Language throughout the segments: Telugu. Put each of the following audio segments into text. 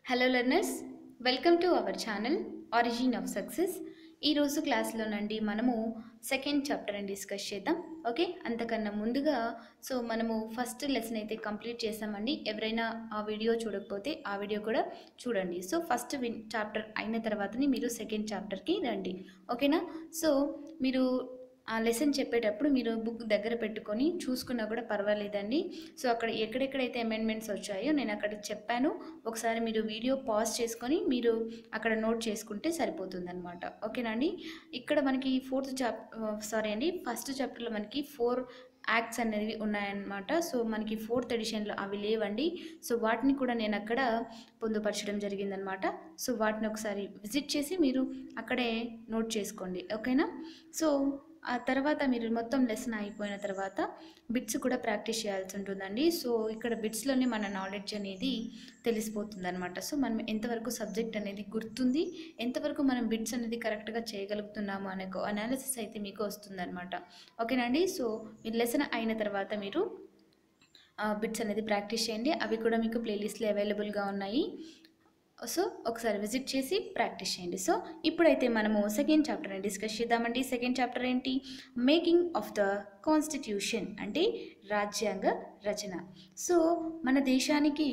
Hello learners welcome to our channel origin of success ఈరోజు క్లాస్లోనండి మనము సెకండ్ చాప్టర్ని డిస్కస్ చేద్దాం ఓకే అంతకన్నా ముందుగా సో మనము ఫస్ట్ లెసన్ అయితే కంప్లీట్ చేసామండి ఎవరైనా ఆ వీడియో చూడకపోతే ఆ వీడియో కూడా చూడండి సో ఫస్ట్ విన్ చాప్టర్ అయిన తర్వాతని మీరు సెకండ్ చాప్టర్కి రండి ఓకేనా సో మీరు ఆ లెసన్ చెప్పేటప్పుడు మీరు బుక్ దగ్గర పెట్టుకొని చూసుకున్నా కూడా పర్వాలేదండి సో అక్కడ ఎక్కడెక్కడైతే అమెండ్మెంట్స్ వచ్చాయో నేను అక్కడ చెప్పాను ఒకసారి మీరు వీడియో పాజ్ చేసుకొని మీరు అక్కడ నోట్ చేసుకుంటే సరిపోతుందన్నమాట ఓకేనండి ఇక్కడ మనకి ఫోర్త్ చాప్ సారీ అండి ఫస్ట్ చాప్టర్లో మనకి ఫోర్ యాక్ట్స్ అనేవి ఉన్నాయన్నమాట సో మనకి ఫోర్త్ ఎడిషన్లో అవి లేవండి సో వాటిని కూడా నేను అక్కడ పొందుపరచడం జరిగిందనమాట సో వాటిని ఒకసారి విజిట్ చేసి మీరు అక్కడే నోట్ చేసుకోండి ఓకేనా సో ఆ తర్వాత మీరు మొత్తం లెసన్ అయిపోయిన తర్వాత బిట్స్ కూడా ప్రాక్టీస్ చేయాల్సి ఉంటుందండి సో ఇక్కడ బిట్స్లోనే మన నాలెడ్జ్ అనేది తెలిసిపోతుంది అనమాట సో మనం ఎంతవరకు సబ్జెక్ట్ అనేది గుర్తుంది ఎంతవరకు మనం బిట్స్ అనేది కరెక్ట్గా చేయగలుగుతున్నాము అనే అనాలిసిస్ అయితే మీకు వస్తుందన్నమాట ఓకేనండి సో మీరు లెసన్ అయిన తర్వాత మీరు బిట్స్ అనేది ప్రాక్టీస్ చేయండి అవి కూడా మీకు ప్లేలిస్ట్లో అవైలబుల్గా ఉన్నాయి సో ఒకసారి విజిట్ చేసి ప్రాక్టీస్ చేయండి సో ఇప్పుడైతే మనము సెకండ్ చాప్టర్ని డిస్కస్ చేద్దామండి సెకండ్ చాప్టర్ ఏంటి మేకింగ్ ఆఫ్ ద కాన్స్టిట్యూషన్ అంటే రాజ్యాంగ రచన సో మన దేశానికి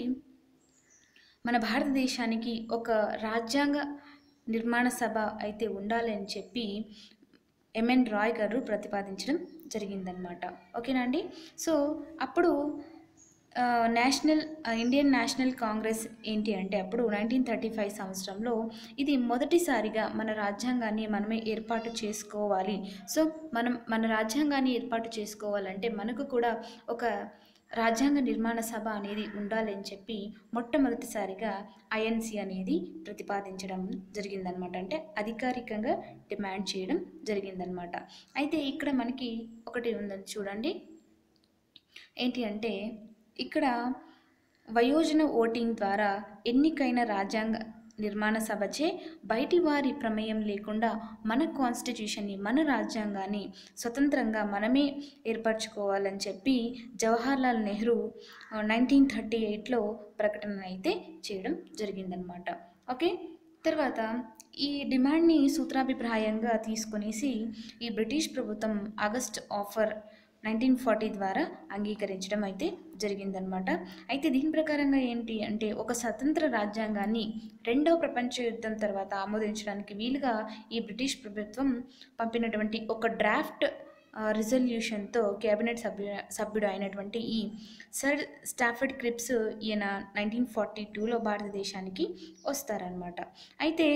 మన భారతదేశానికి ఒక రాజ్యాంగ నిర్మాణ సభ అయితే ఉండాలి అని చెప్పి ఎంఎన్ రాయ్ గారు ప్రతిపాదించడం జరిగిందనమాట ఓకేనా అండి సో అప్పుడు ఆ, నేషనల్ ఆ, ఇండియన్ నేషనల్ కాంగ్రెస్ ఏంటి అంటే అప్పుడు నైన్టీన్ థర్టీ ఫైవ్ సంవత్సరంలో ఇది మొదటిసారిగా మన రాజ్యాంగాన్ని మనమే ఏర్పాటు చేసుకోవాలి సో మనం మన రాజ్యాంగాన్ని ఏర్పాటు చేసుకోవాలంటే మనకు కూడా ఒక రాజ్యాంగ నిర్మాణ సభ అనేది ఉండాలి అని చెప్పి మొట్టమొదటిసారిగా ఐఎన్సి అనేది ప్రతిపాదించడం జరిగిందనమాట అంటే అధికారికంగా డిమాండ్ చేయడం జరిగిందనమాట అయితే ఇక్కడ మనకి ఒకటి ఉందని చూడండి ఏంటి అంటే ఇక్కడ వయోజన ఓటింగ్ ద్వారా ఎన్నికైన రాజ్యాంగ నిర్మాణ సభచే బయటి వారి ప్రమేయం లేకుండా మన కాన్స్టిట్యూషన్ని మన రాజ్యాంగాన్ని స్వతంత్రంగా మనమే ఏర్పరచుకోవాలని చెప్పి జవహర్లాల్ నెహ్రూ నైన్టీన్ థర్టీ ఎయిట్లో ప్రకటన అయితే చేయడం జరిగిందనమాట ఓకే తర్వాత ఈ డిమాండ్ని సూత్రాభిప్రాయంగా తీసుకొనేసి ఈ బ్రిటిష్ ప్రభుత్వం ఆగస్ట్ ఆఫర్ నైన్టీన్ ఫార్టీ ద్వారా అంగీకరించడం అయితే జరిగిందనమాట అయితే దీని ప్రకారంగా ఏంటి అంటే ఒక స్వతంత్ర రాజ్యాంగాన్ని రెండవ ప్రపంచ యుద్ధం తర్వాత ఆమోదించడానికి వీలుగా ఈ బ్రిటిష్ ప్రభుత్వం పంపినటువంటి ఒక డ్రాఫ్ట్ రిజల్యూషన్తో కేబినెట్ సభ్యు సభ్యుడు అయినటువంటి ఈ సర్ స్టాఫర్డ్ క్రిప్స్ ఈయన నైన్టీన్ ఫార్టీ టూలో భారతదేశానికి వస్తారనమాట అయితే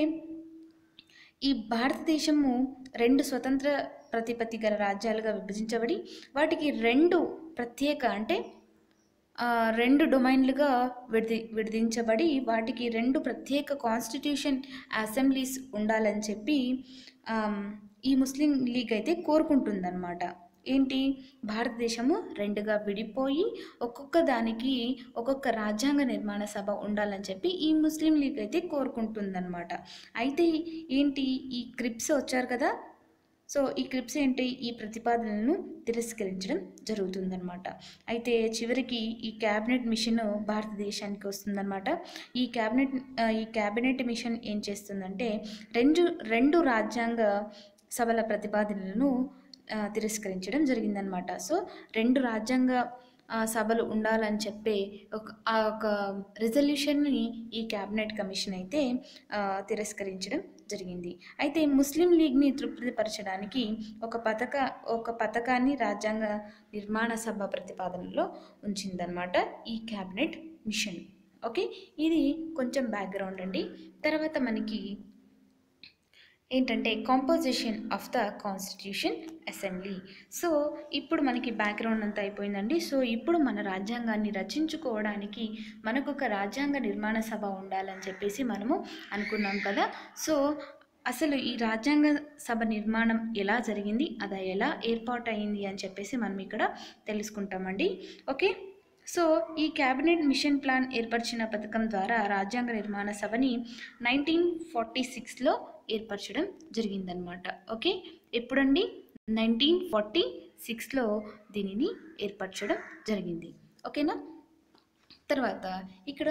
ఈ భారతదేశము రెండు స్వతంత్ర ప్రతిపత్తి గల రాజ్యాలుగా విభజించబడి వాటికి రెండు ప్రత్యేక అంటే ఆ, రెండు డొమైన్లుగా విడది విడదించబడి వాటికి రెండు ప్రత్యేక కాన్స్టిట్యూషన్ అసెంబ్లీస్ ఉండాలని చెప్పి ఆమ్, ఈ ముస్లిం లీగ్ అయితే కోరుకుంటుందన్నమాట ఏంటి భారతదేశము రెండుగా విడిపోయి ఒక్కొక్క దానికి ఒక్కొక్క రాజ్యాంగ నిర్మాణ సభ ఉండాలని చెప్పి ఈ ముస్లిం లీగ్ అయితే కోరుకుంటుందన్నమాట అయితే ఏంటి ఈ క్రిప్స్ వచ్చారు కదా సో ఈ క్రిప్స్ ఏంటి ఈ ప్రతిపాదనలను తిరస్కరించడం జరుగుతుందన్నమాట అయితే చివరికి ఈ క్యాబినెట్ మిషన్ భారతదేశానికి వస్తుందన్నమాట ఈ క్యాబినెట్ ఆ, ఈ క్యాబినెట్ మిషన్ ఏం చేస్తుందంటే రెండు రెండు రాజ్యాంగ సభల ప్రతిపాదనలను ఆ, తిరస్కరించడం జరిగిందనమాట సో రెండు రాజ్యాంగ ఆ, సభలు ఉండాలని చెప్పే ఒక ఆ ఒక రిజల్యూషన్ని ఈ క్యాబినెట్ కమిషన్ అయితే ఆ, తిరస్కరించడం జరిగింది అయితే ముస్లిం లీగ్ని తృప్తిపరచడానికి ఒక పథక ఒక పథకాన్ని రాజ్యాంగ నిర్మాణ సభ ప్రతిపాదనలో ఉంచిందనమాట ఈ క్యాబినెట్ మిషన్ ఓకే ఇది కొంచెం బ్యాక్గ్రౌండ్ అండి తర్వాత మనకి ఏంటంటే composition of the constitution assembly so ఇప్పుడు మనకి బ్యాక్గ్రౌండ్ అంతా అయిపోయిందండి సో ఇప్పుడు మన రాజ్యాంగాన్ని రచించుకోవడానికి మనకు ఒక రాజ్యాంగ నిర్మాణ సభ ఉండాలని చెప్పేసి మనము అనుకున్నాం కదా సో అసలు ఈ రాజ్యాంగ సభ నిర్మాణం ఎలా జరిగింది అది ఎలా ఏర్పాటు అయింది అని చెప్పేసి మనం ఇక్కడ తెలుసుకుంటామండి ఓకే సో ఈ క్యాబినెట్ మిషన్ ప్లాన్ ఏర్పరిచిన పథకం ద్వారా రాజ్యాంగ నిర్మాణ సభని నైన్టీన్ ఫార్టీ సిక్స్లో ఏర్పరచడం జరిగిందనమాట ఓకే ఎప్పుడండి నైన్టీన్ ఫార్టీ సిక్స్లో దీనిని ఏర్పరచడం జరిగింది ఓకేనా తర్వాత ఇక్కడ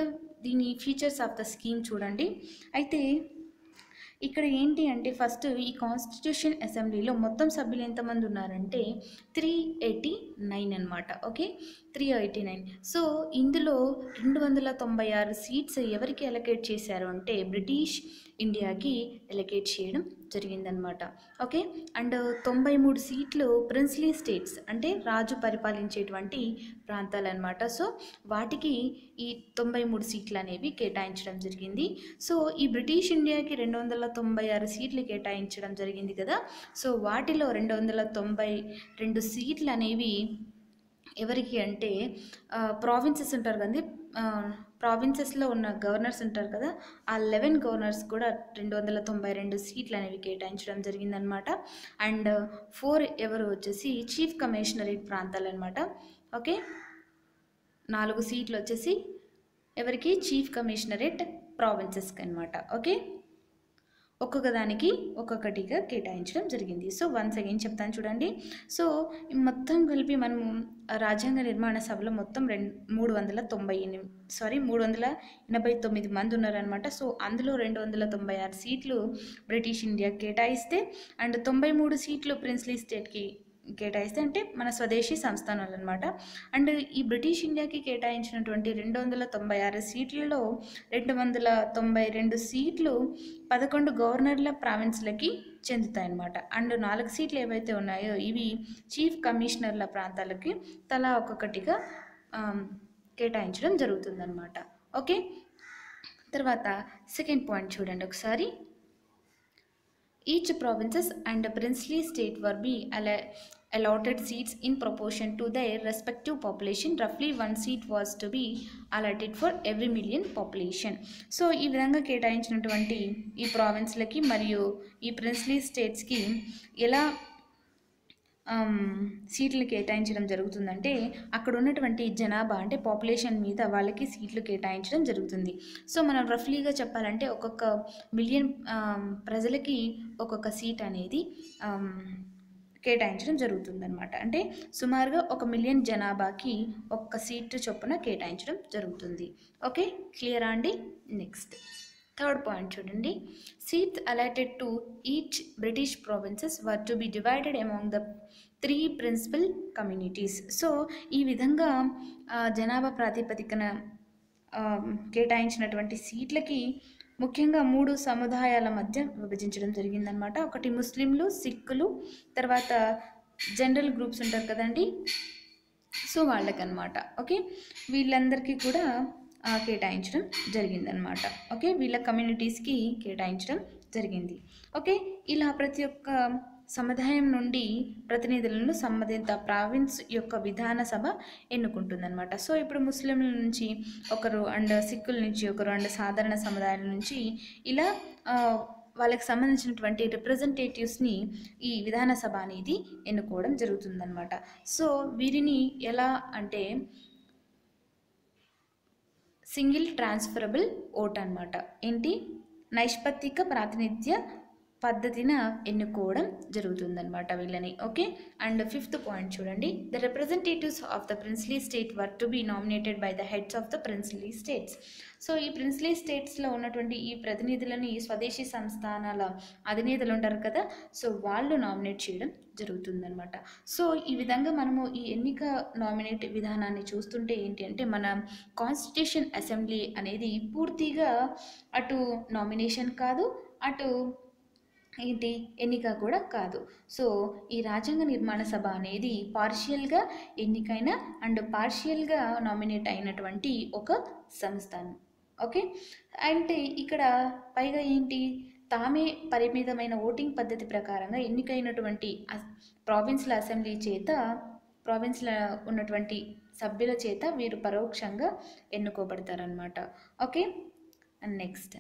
దీని ఫీచర్స్ ఆఫ్ ద స్కీమ్ చూడండి అయితే ఇక్కడ ఏంటి అంటే ఫస్ట్ ఈ కాన్స్టిట్యూషన్ అసెంబ్లీలో మొత్తం సభ్యులు ఎంతమంది ఉన్నారంటే త్రీ ఎయిటీ నైన్ అనమాట okay three eighty nine so ఇందులో రెండు వందల తొంభై ఆరు సీట్స్ ఎవరికి అలొకేట్ చేశారు అంటే బ్రిటిష్ ఇండియాకి అలొకేట్ చేయడం జరిగిందనమాట ఓకే అండ్ తొంభై మూడు సీట్లు ప్రిన్స్లీ స్టేట్స్ అంటే రాజు పరిపాలించేటువంటి ప్రాంతాలు అనమాట సో వాటికి ఈ తొంభై మూడు సీట్లు అనేవి కేటాయించడం జరిగింది సో ఈ బ్రిటిష్ ఇండియాకి రెండు వందల తొంభై ఆరు సీట్లు కేటాయించడం జరిగింది కదా సో వాటిలో రెండు వందల తొంభై రెండు సీట్లు అనేవి ఎవరికి అంటే ప్రావిన్సెస్ ఉంటారు కదండి ప్రావిన్సెస్లో ఉన్న గవర్నర్స్ ఉంటారు కదా ఆ లెవెన్ గవర్నర్స్ కూడా రెండు వందల తొంభై రెండు సీట్లు అనేవి కేటాయించడం జరిగిందనమాట అండ్ ఫోర్ ఎవరు వచ్చేసి చీఫ్ కమిషనరేట్ ప్రాంతాలు అనమాట ఓకే నాలుగు సీట్లు వచ్చేసి ఎవరికి చీఫ్ కమిషనరేట్ ప్రావిన్సెస్కి అనమాట ఓకే ఒక్కొక్క దానికి ఒక్కొక్కటిగా కేటాయించడం జరిగింది సో వన్స్ అగైన్ చెప్తాను చూడండి సో ఈ మొత్తం కలిపి మనము ఆ రాజ్యాంగ నిర్మాణ సభలో మొత్తం రెండు మూడు వందల తొంభై ఎనిమిది సారీ మూడు వందల ఎనభై తొమ్మిది మంది ఉన్నారనమాట సో అందులో రెండు వందల తొంభై ఆరు సీట్లు బ్రిటిష్ ఇండియా కేటాయిస్తే అండ్ తొంభై మూడు సీట్లు ప్రిన్స్లీ స్టేట్కి కేటాయిస్తే అంటే మన స్వదేశీ సంస్థానాలు అనమాట అండ్ ఈ బ్రిటిష్ ఇండియాకి కేటాయించినటువంటి రెండు వందల తొంభై ఆరు సీట్లలో రెండు వందల తొంభై రెండు సీట్లు పదకొండు గవర్నర్ల ప్రావిన్స్లకి చెందుతాయన్నమాట అండ్ నాలుగు సీట్లు ఏవైతే ఉన్నాయో ఇవి చీఫ్ కమిషనర్ల ప్రాంతాలకి తలా ఒక్కొక్కటిగా ఆమ్, కేటాయించడం జరుగుతుందన్నమాట ఓకే తర్వాత సెకండ్ పాయింట్ చూడండి ఒకసారి Each provinces and princely state were be allo- allotted seats in proportion to their respective population. Roughly one seat was to be allotted for every million population. So ఈ విధంగా కేటాయించినటువంటి ఈ ప్రావిన్స్లకి మరియు ఈ ప్రిన్స్లీ స్టేట్స్కి ఎలా ఆమ్, సీట్లు కేటాయించడం జరుగుతుందంటే అక్కడ ఉన్నటువంటి జనాభా అంటే పాపులేషన్ మీద వాళ్ళకి సీట్లు కేటాయించడం జరుగుతుంది సో మనం రఫ్లీగా చెప్పాలంటే ఒక్కొక్క మిలియన్ ఆమ్, ప్రజలకి ఒక్కొక్క సీట్ అనేది ఆమ్, కేటాయించడం జరుగుతుందన్నమాట అంటే సుమారుగా ఒక మిలియన్ జనాభాకి ఒక్క సీటు చొప్పున కేటాయించడం జరుగుతుంది ఓకే క్లియరా అండి నెక్స్ట్ థర్డ్ పాయింట్ చూడండి seats allotted to each British provinces were to be divided among the three principal communities so ఈ విధంగా ఆ, జనాభా ప్రాతిపదికన ఆ, కేటాయించినటువంటి సీట్లకి ముఖ్యంగా మూడు సముదాయాల మధ్య విభజించడం జరిగిందనమాట ఒకటి ముస్లింలు సిక్కులు తర్వాత జనరల్ గ్రూప్స్ ఉంటారు కదండి సో వాళ్ళకనమాట ఓకే వీళ్ళందరికీ కూడా ఆ, కేటాయించడం జరిగిందనమాట ఓకే వీళ్ళ కమ్యూనిటీస్కి కేటాయించడం జరిగింది ఓకే ఇలా ప్రతి ఒక్క సముదాయం నుండి ప్రతినిధులను సంబంధిత ప్రావిన్స్ యొక్క విధాన సభ ఎన్నుకుంటుందన్నమాట సో ఇప్పుడు ముస్లింల నుంచి ఒకరు అండ్ సిక్కుల నుంచి ఒకరు అండ్ సాధారణ సముదాయాల నుంచి ఇలా ఆ, వాళ్ళకి సంబంధించినటువంటి రిప్రజెంటేటివ్స్ని ఈ విధాన సభ అనేది ఎన్నుకోవడం జరుగుతుందన్నమాట సో వీరిని ఎలా అంటే సింగిల్ ట్రాన్స్ఫరబుల్ ఓట్ అన్నమాట ఏంటి నైష్పత్తిక ప్రాతినిధ్య పద్ధతిన ఎన్నుకోవడం జరుగుతుందన్నమాట వీళ్ళని ఓకే అండ్ ఫిఫ్త్ పాయింట్ చూడండి the representatives of the princely state were to be nominated by the heads of the princely states so ఈ ప్రిన్స్లీ స్టేట్స్లో ఉన్నటువంటి ఈ ప్రతినిధులని ఈ స్వదేశీ సంస్థానాల అధినేతలు ఉంటారు కదా సో వాళ్ళు నామినేట్ చేయడం జరుగుతుందన్నమాట సో ఈ విధంగా మనము ఈ ఎన్నిక నామినేట్ విధానాన్ని చూస్తుంటే ఏంటి అంటే మన కాన్స్టిట్యూషన్ అసెంబ్లీ అనేది పూర్తిగా అటు నామినేషన్ కాదు అటు ఏంటి ఎన్నిక కూడా కాదు సో ఈ రాజ్యాంగ నిర్మాణ సభ అనేది పార్షియల్గా ఎన్నికైన అండ్ పార్షియల్గా నామినేట్ అయినటువంటి ఒక సంస్థ ఓకే అంటే ఇక్కడ పైగా ఏంటి తామే పరిమితమైన ఓటింగ్ పద్ధతి ప్రకారంగా ఎన్నికైనటువంటి అస్- ప్రావిన్స్ల అసెంబ్లీ చేత ప్రావిన్స్ల ఉన్నటువంటి సభ్యుల చేత వీరు పరోక్షంగా ఎన్నుకోబడతారనమాట ఓకే అండ్ నెక్స్ట్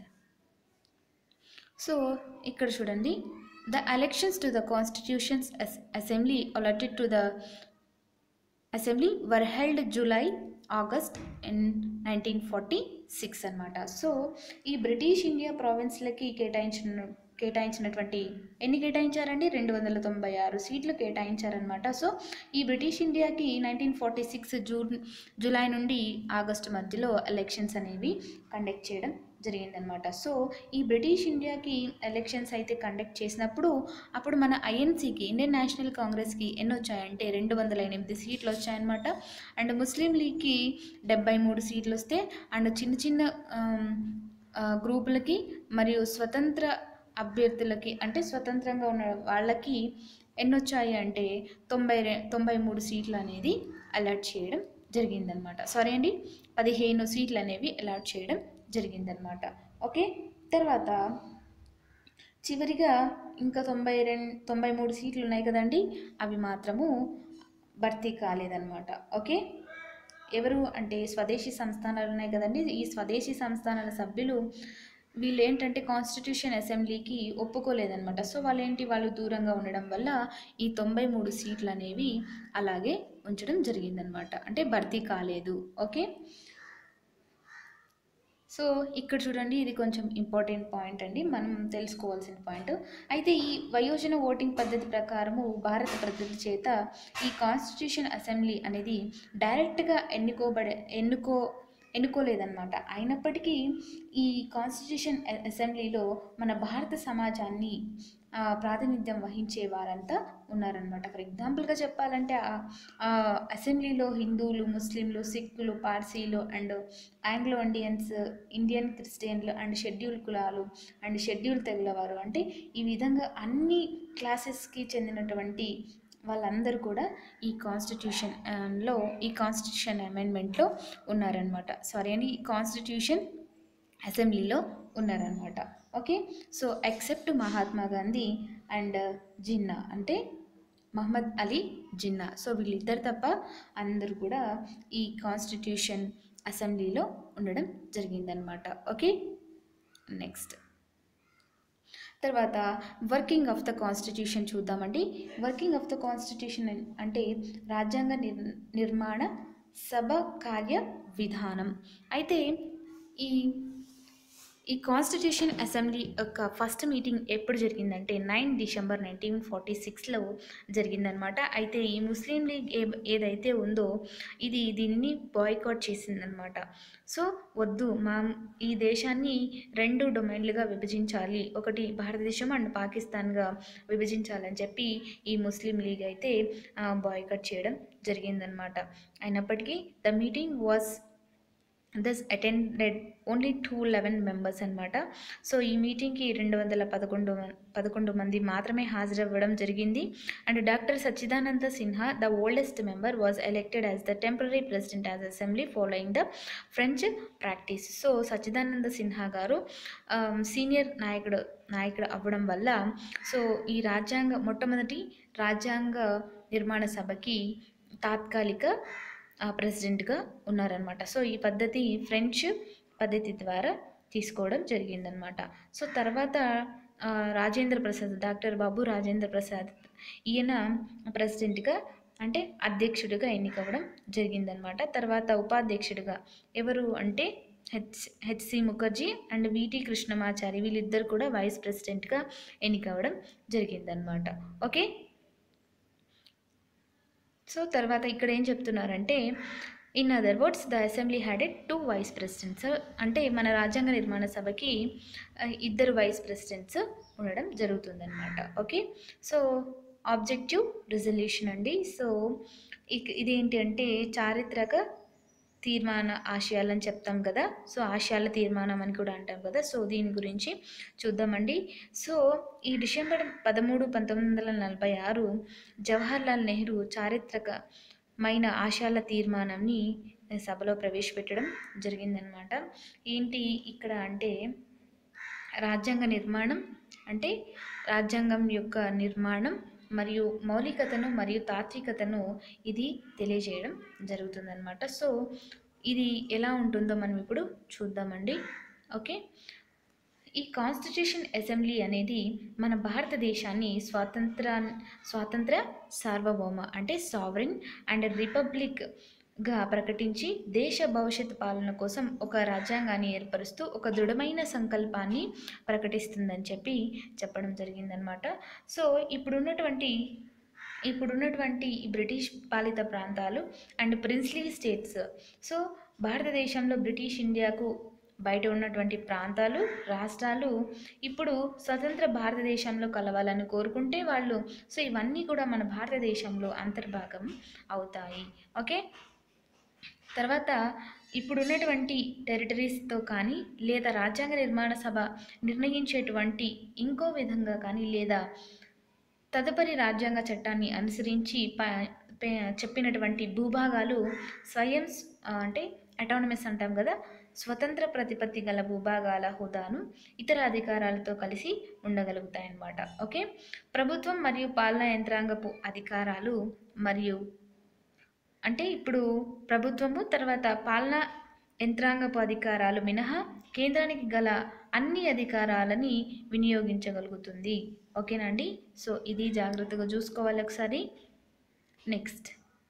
సో ఇక్కడ చూడండి the elections to the constitutions assembly allotted to the assembly were held July August in nineteen forty six అనమాట సో ఈ బ్రిటిష్ ఇండియా ప్రావిన్స్లకి కేటాయించిన కేటాయించినటువంటి ఎన్ని కేటాయించారండి రెండు వందల తొంభై ఆరు సీట్లు కేటాయించారనమాట సో ఈ బ్రిటిష్ ఇండియాకి nineteen forty six June July నుండి ఆగస్టు మధ్యలో ఎలక్షన్స్ అనేవి కండక్ట్ చేయడం జరిగిందనమాట సో ఈ బ్రిటిష్ ఇండియాకి ఎలక్షన్స్ అయితే కండక్ట్ చేసినప్పుడు అప్పుడు మన ఐఎన్సీకి ఇండియన్ నేషనల్ కాంగ్రెస్కి ఎన్ని వచ్చాయంటే రెండు వందల ఎనిమిది సీట్లు వచ్చాయన్నమాట అండ్ ముస్లిం లీగ్కి డెబ్బై మూడు సీట్లు వస్తే అండ్ చిన్న చిన్న ఆమ్, ఆ, గ్రూపులకి మరియు స్వతంత్ర అభ్యర్థులకి అంటే స్వతంత్రంగా ఉన్న వాళ్ళకి ఎన్ని వచ్చాయి అంటే తొంభై రె తొంభై మూడు సీట్లు అనేది అలాట్ చేయడం జరిగిందనమాట సారీ అండి పదిహేను సీట్లు అనేవి అలాట్ చేయడం జరిగిందనమాట ఓకే తర్వాత చివరిగా ఇంకా తొంభై రెండు తొంభై మూడు సీట్లు ఉన్నాయి కదండి అవి మాత్రము భర్తీ కాలేదన్నమాట ఓకే ఎవరు అంటే స్వదేశీ సంస్థానాలు ఉన్నాయి కదండి ఈ స్వదేశీ సంస్థానాల సభ్యులు వీళ్ళు ఏంటంటే కాన్స్టిట్యూషన్ అసెంబ్లీకి ఒప్పుకోలేదన్నమాట సో వాళ్ళు ఏంటి వాళ్ళు దూరంగా ఉండడం వల్ల ఈ తొంభై మూడు సీట్లు అనేవి అలాగే ఉంచడం జరిగిందనమాట అంటే భర్తీ కాలేదు ఓకే సో ఇక్కడ చూడండి ఇది కొంచెం ఇంపార్టెంట్ పాయింట్ అండి మనం తెలుసుకోవాల్సిన పాయింట్ అయితే ఈ వయోజన ఓటింగ్ పద్ధతి ప్రకారము భారత ప్రజల చేత ఈ కాన్స్టిట్యూషన్ అసెంబ్లీ అనేది డైరెక్ట్గా ఎన్నుకోబడే ఎన్నుకో ఎన్నుకోలేదన్నమాట అయినప్పటికీ ఈ కాన్స్టిట్యూషన్ అ- అసెంబ్లీలో మన భారత సమాజాన్ని ఆ, ప్రాతినిధ్యం వహించే వారంతా ఉన్నారనమాట ఫర్ ఎగ్జాంపుల్గా చెప్పాలంటే ఆ- ఆ అసెంబ్లీలో హిందువులు ముస్లింలు సిక్కులు పార్సీలు అండ్ ఆంగ్లో ఇండియన్స్ ఇండియన్ క్రిస్టియన్లు అండ్ షెడ్యూల్ కులాలు అండ్ షెడ్యూల్ తెగలవారు అంటే ఈ విధంగా అన్ని క్లాసెస్కి చెందినటువంటి వాళ్ళందరూ కూడా ఈ కాన్స్టిట్యూషన్ ఆ, లో ఈ కాన్స్టిట్యూషన్ అమెండ్మెంట్లో ఉన్నారనమాట సారీ అండి ఈ కాన్స్టిట్యూషన్ అసెంబ్లీలో ఉన్నారనమాట okay so except Mahatma Gandhi and Jinnah అంటే మహమ్మద్ అలీ జిన్నా సో వీళ్ళిద్దరు తప్ప అందరూ కూడా ఈ కాన్స్టిట్యూషన్ అసెంబ్లీలో ఉండడం జరిగిందనమాట ఓకే నెక్స్ట్ తర్వాత వర్కింగ్ ఆఫ్ ద కాన్స్టిట్యూషన్ చూద్దామండి వర్కింగ్ ఆఫ్ ద కాన్స్టిట్యూషన్ అంటే రాజ్యాంగ నిర్ నిర్మాణ సభ కార్య విధానం అయితే ఈ ఈ కాన్స్టిట్యూషన్ అసెంబ్లీ యొక్క ఫస్ట్ మీటింగ్ ఎప్పుడు జరిగిందంటే నైన్ డిసెంబర్ నైన్టీన్ ఫార్టీ సిక్స్లో జరిగిందనమాట అయితే ఈ ముస్లిం లీగ్ ఏ ఏదైతే ఉందో ఇది దీనిని బాయ్కాట్ చేసిందనమాట సో వద్దు మా ఈ దేశాన్ని రెండు డొమైన్లుగా విభజించాలి ఒకటి భారతదేశం అండ్ పాకిస్తాన్గా విభజించాలని చెప్పి ఈ ముస్లిం లీగ్ అయితే బాయ్కట్ చేయడం జరిగిందనమాట అయినప్పటికీ the meeting was thus attended only two eleven members అనమాట సో ఈ మీటింగ్కి రెండు వందల పదకొండు మం- పదకొండు మంది మాత్రమే హాజరవ్వడం జరిగింది and doctor Sachchidananda Sinha the oldest member was elected as the temporary president as assembly following the French practice so Sachchidananda Sinha గారు సీనియర్ నాయకుడు నాయకుడు అవ్వడం వల్ల సో ఈ రాజ్యాంగ మొట్టమొదటి రాజ్యాంగ నిర్మాణ సభకి తాత్కాలిక ఆ, ప్రెసిడెంట్గా ఉన్నారనమాట సో ఈ పద్ధతి ఫ్రెంచ్ పద్ధతి ద్వారా తీసుకోవడం జరిగిందనమాట సో తర్వాత ఆ, రాజేంద్ర ప్రసాద్ డాక్టర్ బాబు రాజేంద్ర ప్రసాద్ ఈయన ప్రెసిడెంట్గా అంటే అధ్యక్షుడిగా ఎన్నికవ్వడం జరిగిందనమాట తర్వాత ఉపాధ్యక్షుడిగా ఎవరు అంటే H HC Mukherjee and VT Krishnamachari వీళ్ళిద్దరు కూడా వైస్ ప్రెసిడెంట్గా ఎన్నికవ్వడం జరిగిందనమాట ఓకే సో తర్వాత ఇక్కడ ఏం చెప్తున్నారంటే in other words the assembly had a two vice presidents అంటే మన రాజ్యాంగ నిర్మాణ సభకి ఆ, ఇద్దరు వైస్ ప్రెసిడెంట్స్ ఉండడం జరుగుతుందన్నమాట ఓకే సో ఆబ్జెక్టివ్ రిజల్యూషన్ అండి సో ఇక- ఇదేంటి అంటే చారిత్రక తీర్మాన ఆశయాలని చెప్తాం కదా సో ఆశయాల తీర్మానం అని కూడా అంటాం కదా సో దీని గురించి చూద్దామండి సో ఈ డిసెంబర్ పదమూడు పంతొమ్మిది వందల నలభై ఆరు జవహర్లాల్ నెహ్రూ చారిత్రకమైన ఆశయాల తీర్మానంని సభలో ప్రవేశపెట్టడం జరిగిందనమాట ఏంటి ఇక్కడ అంటే రాజ్యాంగ నిర్మాణం అంటే రాజ్యాంగం యొక్క నిర్మాణం మరియు మౌలికతను మరియు తాత్వికతను ఇది తెలియజేయడం జరుగుతుందన్నమాట సో ఇది ఎలా ఉంటుందో మనం ఇప్పుడు చూద్దామండి ఓకే ఈ కాన్స్టిట్యూషన్ అసెంబ్లీ అనేది మన భారతదేశాన్ని స్వాతంత్ర స్వాతంత్ర సార్వభౌమ అంటే సావరిన్ అండ్ రిపబ్లిక్ గా ప్రకటించి దేశ భవిష్యత్ పాలన కోసం ఒక రాజ్యాంగాన్ని ఏర్పరుస్తూ ఒక దృఢమైన సంకల్పాన్ని ప్రకటిస్తుందని చెప్పి చెప్పడం జరిగిందనమాట సో ఇప్పుడున్నటువంటి ఇప్పుడున్నటువంటి ఈ బ్రిటిష్ పాలిత ప్రాంతాలు అండ్ ప్రిన్స్లీ స్టేట్స్ సో భారతదేశంలో బ్రిటిష్ ఇండియాకు బయట ఉన్నటువంటి ప్రాంతాలు రాష్ట్రాలు ఇప్పుడు స్వతంత్ర భారతదేశంలో కలవాలని కోరుకుంటే వాళ్ళు సో ఇవన్నీ కూడా మన భారతదేశంలో అంతర్భాగం అవుతాయి ఓకే తర్వాత ఇప్పుడున్నటువంటి టెరిటరీస్తో కానీ లేదా రాజ్యాంగ నిర్మాణ సభ నిర్ణయించేటువంటి ఇంకో విధంగా కానీ లేదా తదుపరి రాజ్యాంగ చట్టాన్ని అనుసరించి ప పే- చెప్పినటువంటి భూభాగాలు స్వయం స్- ఆ, అంటే అటానమస్ అంటాం కదా స్వతంత్ర ప్రతిపత్తి గల భూభాగాల హోదాను ఇతర అధికారాలతో కలిసి ఉండగలుగుతాయన్నమాట ఓకే ప్రభుత్వం మరియు పాలనా యంత్రాంగపు అధికారాలు మరియు అంటే ఇప్పుడు ప్రభుత్వము తర్వాత పాలనా యంత్రాంగపు అధికారాలు మినహా కేంద్రానికి గల అన్ని అధికారాలని వినియోగించగలుగుతుంది ఓకేనండి సో ఇది జాగ్రత్తగా చూసుకోవాలి ఒకసారి నెక్స్ట్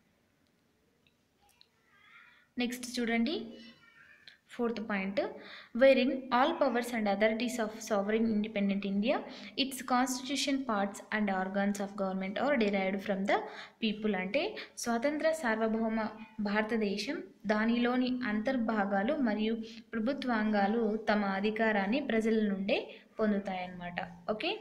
నెక్స్ట్ చూడండి fourth point wherein all powers and authorities of sovereign independent India its constitution parts and organs of government are derived from the people అంటే స్వతంత్ర సార్వభౌమ భారతదేశం దానిలోని అంతర్భాగాలు మరియు ప్రభుత్వాంగాలు తమ అధికారాన్ని ప్రజల నుండే పొందుతాయన్నమాట ఓకే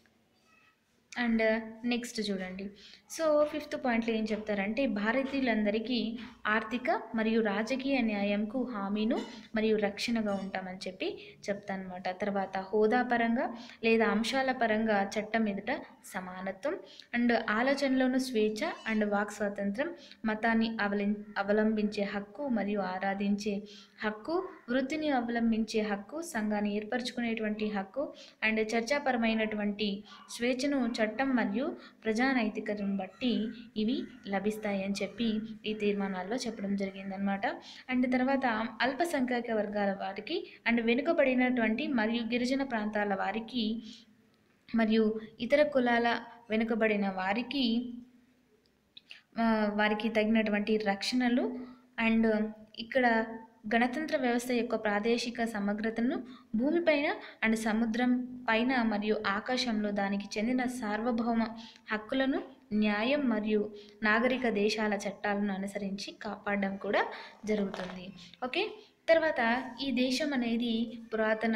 అండ్ నెక్స్ట్ చూడండి సో ఫిఫ్త్ పాయింట్లో ఏం చెప్తారంటే భారతీయులందరికీ ఆర్థిక మరియు రాజకీయ న్యాయంకు హామీను మరియు రక్షణగా ఉంటామని చెప్పి చెప్తానమాట తర్వాత హోదా పరంగా లేదా అంశాల పరంగా చట్టం ఎదుట సమానత్వం అండ్ ఆలోచనలోను స్వేచ్ఛ అండ్ వాక్ స్వాతంత్రం మతాన్ని అవలం అవలంబించే హక్కు మరియు ఆరాధించే హక్కు వృత్తిని అవలంబించే హక్కు సంఘాన్ని ఏర్పరచుకునేటువంటి హక్కు అండ్ చర్చాపరమైనటువంటి స్వేచ్ఛను చట్టం మరియు ప్రజానైతికతను బట్టి ఇవి లభిస్తాయి అని చెప్పి ఈ తీర్మానాల్లో చెప్పడం జరిగిందనమాట అండ్ తర్వాత అల్పసంఖ్యాక వర్గాల వారికి అండ్ వెనుకబడినటువంటి మరియు గిరిజన ప్రాంతాల వారికి మరియు ఇతర కులాల వెనుకబడిన వారికి ఆ, వారికి తగినటువంటి రక్షణలు అండ్ ఇక్కడ గణతంత్ర వ్యవస్థ యొక్క ప్రాదేశిక సమగ్రతను భూమిపైన అండ్ సముద్రం పైన మరియు ఆకాశంలో దానికి చెందిన సార్వభౌమ హక్కులను న్యాయం మరియు నాగరిక దేశాల చట్టాలను అనుసరించి కాపాడడం కూడా జరుగుతుంది ఓకే తర్వాత ఈ దేశం అనేది పురాతన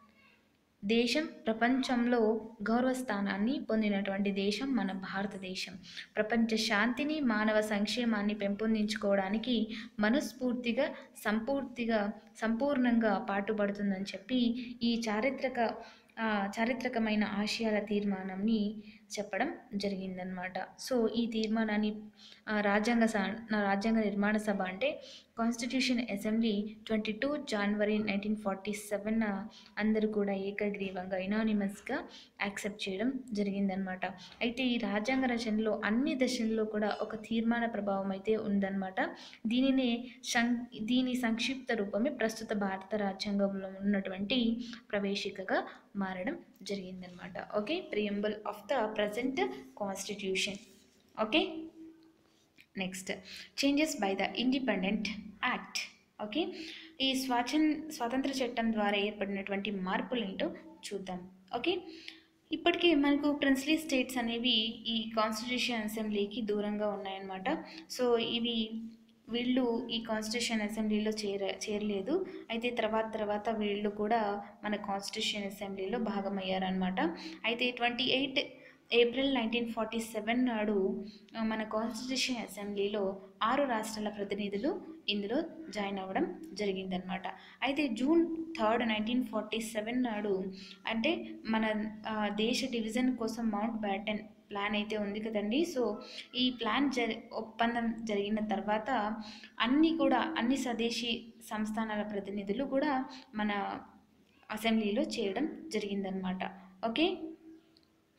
దేశం ప్రపంచంలో గౌరవ స్థానాన్ని పొందినటువంటి దేశం మన భారతదేశం ప్రపంచ శాంతిని మానవ సంక్షేమాన్ని పెంపొందించుకోవడానికి మనస్ఫూర్తిగా సంపూర్తిగా సంపూర్ణంగా పాటుపడుతుందని చెప్పి ఈ చారిత్రక ఆ, చారిత్రకమైన ఆశయాల తీర్మానంని చెప్పడం జరిగిందనమాట సో ఈ తీర్మానాన్ని ఆ, రాజ్యాంగ స నా రాజ్యాంగ నిర్మాణ సభ అంటే constitution assembly twenty two January nineteen forty seven అందరూ కూడా ఏకగ్రీవంగా ఇనానిమస్గా యాక్సెప్ట్ చేయడం జరిగిందనమాట అయితే ఈ రాజ్యాంగ రచనలో అన్ని దశల్లో కూడా ఒక తీర్మాన ప్రభావం అయితే ఉందన్నమాట దీనినే సం దీని సంక్షిప్త రూపమే ప్రస్తుత భారత రాజ్యాంగంలో ఉన్నటువంటి ప్రవేశికగా మారడం జరిగిందనమాట okay preamble of the present constitution okay next changes by the independent act okay ఈ స్వాచన్ స్వాతంత్ర చట్టం ద్వారా ఏర్పడినటువంటి మార్పులు ఏంటో చూద్దాం ఓకే ఇప్పటికీ మనకు ప్రిన్స్లీ స్టేట్స్ అనేవి ఈ కాన్స్టిట్యూషన్ అసెంబ్లీకి దూరంగా ఉన్నాయన్నమాట సో ఇవి వీళ్ళు ఈ కాన్స్టిట్యూషన్ అసెంబ్లీలో చేర చేరలేదు అయితే తర్వాత తర్వాత వీళ్ళు కూడా మన కాన్స్టిట్యూషన్ అసెంబ్లీలో భాగమయ్యారనమాట అయితే twenty eight April nineteen forty seven నాడు ఆ, మన కాన్స్టిట్యూషన్ అసెంబ్లీలో ఆరు రాష్ట్రాల ప్రతినిధులు ఇందులో జాయిన్ అవ్వడం జరిగిందనమాట అయితే June third nineteen forty seven నాడు అంటే మన ఆ, దేశ డివిజన్ కోసం మౌంట్ బ్యాటన్ ప్లాన్ అయితే ఉంది కదండి సో ఈ ప్లాన్ జరి ఒప్పందం జరిగిన తర్వాత అన్ని కూడా అన్ని స్వదేశీ సంస్థానాల ప్రతినిధులు కూడా మన అసెంబ్లీలో చేయడం జరిగిందనమాట ఓకే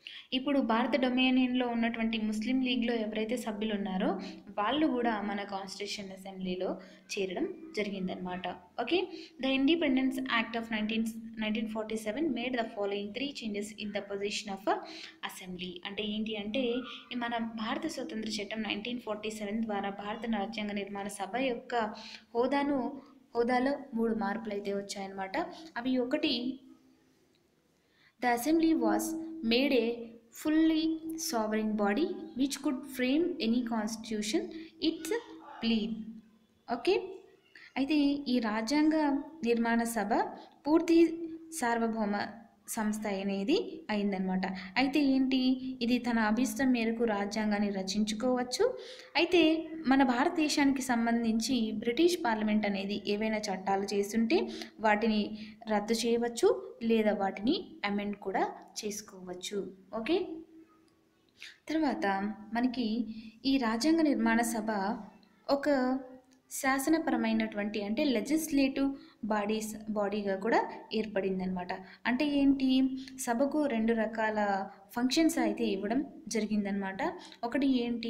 ఇప్పుడు భారత డొమినియన్లో ఉన్నటువంటి ముస్లిం లీగ్లో ఎవరైతే సభ్యులు ఉన్నారో వాళ్ళు కూడా మన కాన్స్టిట్యూషన్ అసెంబ్లీలో చేరడం జరిగిందనమాట okay the independence act of nineteen nineteen forty seven made the following three changes in the position of assembly అంటే ఏంటి అంటే ఈ మన భారత స్వతంత్ర చట్టం నైన్టీన్ ఫార్టీ సెవెన్ ద్వారా భారత రాజ్యాంగ నిర్మాణ సభ యొక్క హోదాను హోదాలో మూడు మార్పులు అయితే వచ్చాయన్నమాట అవి ఒకటి The assembly was made a fully sovereign body which could frame any constitution its plea. Okay అయితే ఈ రాజ్యాంగ నిర్మాణ సభ పూర్తి సార్వభౌమ సంస్థ అనేది అయిందనమాట అయితే ఏంటి ఇది తన అభిష్టం మేరకు రాజ్యాంగాన్ని రచించుకోవచ్చు అయితే మన భారతదేశానికి సంబంధించి బ్రిటిష్ పార్లమెంట్ అనేది ఏవైనా చట్టాలు చేస్తుంటే వాటిని రద్దు చేయవచ్చు లేదా వాటిని అమెండ్ కూడా చేసుకోవచ్చు ఓకే తర్వాత మనకి ఈ రాజ్యాంగ నిర్మాణ సభ ఒక శాసనపరమైనటువంటి అంటే లెజిస్లేటివ్ బాడీస్ బాడీగా కూడా ఏర్పడిందనమాట అంటే ఏంటి సభకు రెండు రకాల ఫంక్షన్స్ అయితే ఇవ్వడం జరిగిందనమాట ఒకటి ఏంటి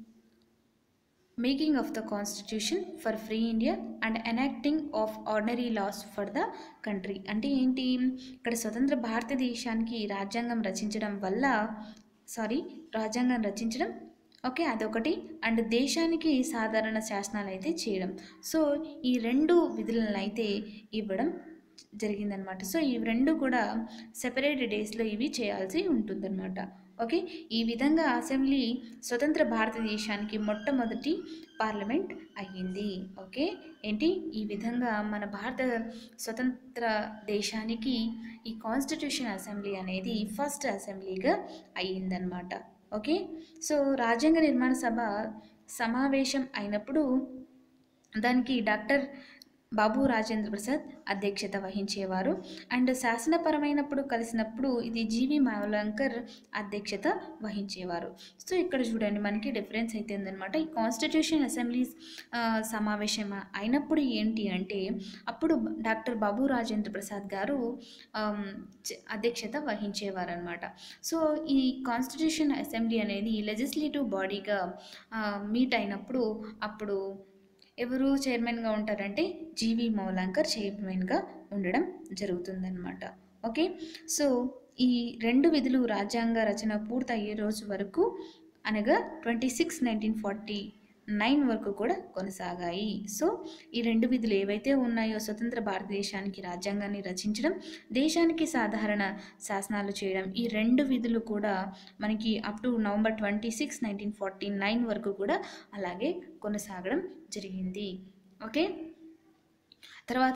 making of the constitution for free India and enacting of ordinary laws for the country అంటే ఏంటి ఇక్కడ స్వతంత్ర భారతదేశానికి రాజ్యాంగం రచించడం వల్ల సారీ రాజ్యాంగం రచించడం ఓకే అదొకటి అండ్ దేశానికి సాధారణ శాసనాలు అయితే చేయడం సో ఈ రెండు విధులను అయితే ఇవ్వడం జరిగిందనమాట సో ఈ రెండు కూడా సెపరేట్ డేస్లో ఇవి చేయాల్సి ఉంటుందన్నమాట ఓకే ఈ విధంగా అసెంబ్లీ స్వతంత్ర భారతదేశానికి మొట్టమొదటి పార్లమెంట్ అయ్యింది ఓకే ఏంటి ఈ విధంగా మన భారత స్వతంత్ర దేశానికి ఈ కాన్స్టిట్యూషన్ అసెంబ్లీ అనేది ఫస్ట్ అసెంబ్లీగా అయ్యిందనమాట ఓకే సో రాజ్యాంగ నిర్మాణ సభ సమావేశం అయినప్పుడు దానికి డాక్టర్ బాబు రాజేంద్ర ప్రసాద్ అధ్యక్షత వహించేవారు అండ్ శాసనపరమైనప్పుడు కలిసినప్పుడు ఇది జీవి మావలంకర్ అధ్యక్షత వహించేవారు సో ఇక్కడ చూడండి మనకి డిఫరెన్స్ అయితే ఉందన్నమాట ఈ కాన్స్టిట్యూషన్ అసెంబ్లీస్ ఆ, సమావేశం అయినప్పుడు ఏంటి అంటే అప్పుడు డాక్టర్ బాబు రాజేంద్ర ప్రసాద్ గారు ఆమ్, చ- అధ్యక్షత వహించేవారు అనమాట సో ఈ కాన్స్టిట్యూషన్ అసెంబ్లీ అనేది లెజిస్లేటివ్ బాడీగా మీట్ అయినప్పుడు అప్పుడు ఎవరు చైర్మన్గా ఉంటారంటే జీవి మౌలాంకర్ చైర్మన్గా ఉండడం జరుగుతుందన్నమాట ఓకే సో ఈ రెండు విధులు రాజ్యాంగ రచన పూర్తయ్యే రోజు వరకు అనగా twenty six nineteen forty nine వరకు కూడా కొనసాగాయి సో ఈ రెండు విధులు ఏవైతే ఉన్నాయో స్వతంత్ర భారతదేశానికి రాజ్యాంగాన్ని రచించడం దేశానికి సాధారణ శాసనాలు చేయడం ఈ రెండు విధులు కూడా మనకి up to November twenty six nineteen forty nine వరకు కూడా అలాగే కొనసాగడం జరిగింది ఓకే తర్వాత